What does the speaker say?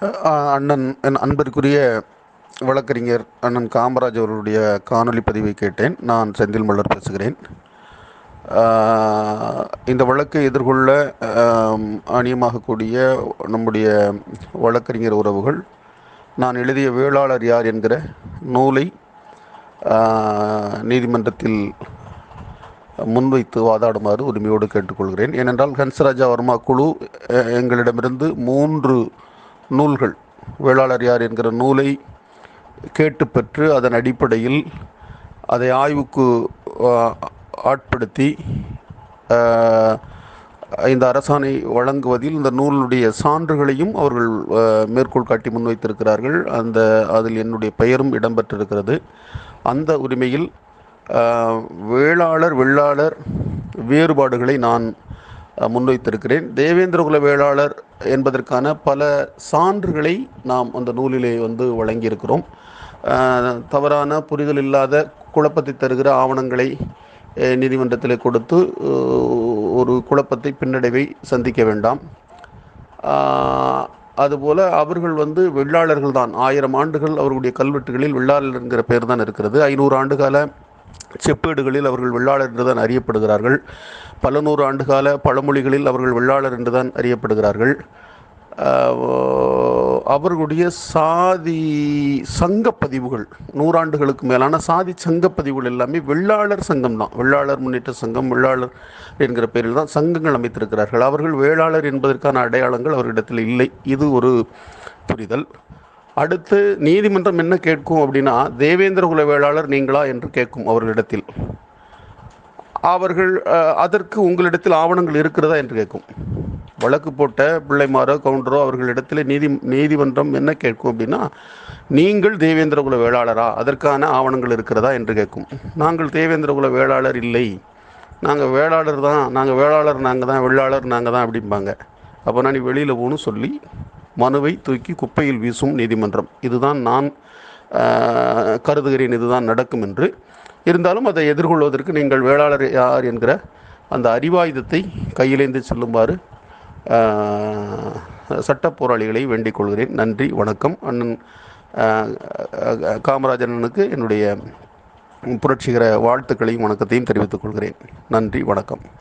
அஹ் அண்ணன் என் அன்பிற்குரிய வழக்கறிஞர் அண்ணன் காமராஜ் அவர்களுடைய காணொளி பதிவை கேட்டேன் நான் செந்தில் மலர் பேசுகிறேன் அஹ் இந்த வழக்கை எதிர்கொள்ள அஹ், அணியமாகக்கூடிய நம்முடைய வழக்கறிஞர் உறவுகள் நான் எழுதிய வேளாளர் யார் என்கிற நூலை அஹ், நீதிமன்றத்தில் முன்வைத்து வாதாடுமாறு உரிமையோடு கேட்டுக்கொள்கிறேன் ஏனென்றால் ஹன்சராஜா வர்மா குழு அஹ், எங்களிடமிருந்து மூன்று நூல்கள் வேளாளர் யார் என்கிற நூலை கேட்டு பெற்று அதன் அடிப்படையில் அதை ஆய்வுக்கு அஹ், ஆட்படுத்தி அஹ், இந்த அரசாணை வழங்குவதில் இந்த நூலுடைய சான்றுகளையும் அவர்கள் அஹ், மேற்கோள் காட்டி முன்வைத்திருக்கிறார்கள் அந்த அதில் என்னுடைய பெயரும் இடம்பெற்றிருக்கிறது அந்த உரிமையில் அஹ், வேளாளர் வெள்ளாளர் வேறுபாடுகளை நான் அஹ், முன்வைத்திருக்கிறேன் தேவேந்திரகுல வேளாளர் என்பதற்கான பல சான்றுகளை நாம் அந்த நூலிலே வந்து வழங்கியிருக்கிறோம் அஹ், தவறான புரிதல் இல்லாத குழப்பத்தை தருகிற ஆவணங்களை அஹ், நீதிமன்றத்திலே கொடுத்து அஹ், ஒரு குழப்பத்தை பின்னடைவை சந்திக்க வேண்டாம் ஆஹ், அதுபோல அவர்கள் வந்து வெள்ளாளர்கள் தான் ஆயிரம் ஆண்டுகள் அவர்களுடைய கல்வெட்டுகளில் வெள்ளாளர் என்கிற பெயர் தான் இருக்கிறது ஐநூறு ஆண்டுகால செப்பேடுகளில் அவர்கள் வெள்ளாளர் என்று தான் அறியப்படுகிறார்கள் பல நூறு ஆண்டுகால பழமொழிகளில் அவர்கள் வெள்ளாளர் என்று தான் அறியப்படுகிறார்கள் ஆஹ், அவர்களுடைய சாதி சங்கப்பதிவுகள் நூறாண்டுகளுக்கு மேலான சாதி சங்கப்பதிவுகள் எல்லாமே வெள்ளாளர் சங்கம் தான் வெள்ளாளர் முன்னேற்ற சங்கம் வெள்ளாளர் என்கிற பெயரில் தான் சங்கங்கள் அமைத்திருக்கிறார்கள் அவர்கள் வேளாளர் என்பதற்கான அடையாளங்கள் அவர்களிடத்தில் இல்லை இது ஒரு புரிதல் அடுத்து நீதிமன்றம் என்ன கேட்கும் அப்படின்னா தேவேந்திர குல வேளாளர் நீங்களா என்று கேட்கும் அவர்களிடத்தில் அவர்கள் அஹ், அதற்கு உங்களிடத்தில் ஆவணங்கள் இருக்கிறதா என்று கேட்கும் வழக்கு போட்ட பிள்ளைமாரோ கவுண்டரோ அவர்களிடத்தில் நீதி நீதிமன்றம் என்ன கேட்கும் அப்படின்னா நீங்கள் தேவேந்திர குல வேளாளரா அதற்கான ஆவணங்கள் இருக்கிறதா என்று கேட்கும் நாங்கள் தேவேந்திர குல வேளாளர் இல்லை நாங்கள் வேளாளர் தான் நாங்கள் வேளாளர் நாங்கள் தான் வெள்ளாளர் நாங்கள் தான் அப்படிம்பாங்க அப்போ நான் நீ வெளியில் போகணும் சொல்லி மனுவை தூக்கி குப்பையில் வீசும் நீதிமன்றம் இதுதான் நான் ஆஹ், கருதுகிறேன் இதுதான் நடக்கும் என்று இருந்தாலும் அதை எதிர்கொள்வதற்கு நீங்கள் வேளாளர் யார் என்கிற அந்த அறிவாயுதத்தை கையிலேந்து செல்லுமாறு ஆஹ், சட்ட போராளிகளை வேண்டிக் கொள்கிறேன் நன்றி வணக்கம் அண்ணன் ஆஹ், ஆஹ், காமராஜர் அண்ணனுக்கு என்னுடைய புரட்சிகர வாழ்த்துக்களையும் வணக்கத்தையும் தெரிவித்துக் கொள்கிறேன் நன்றி வணக்கம்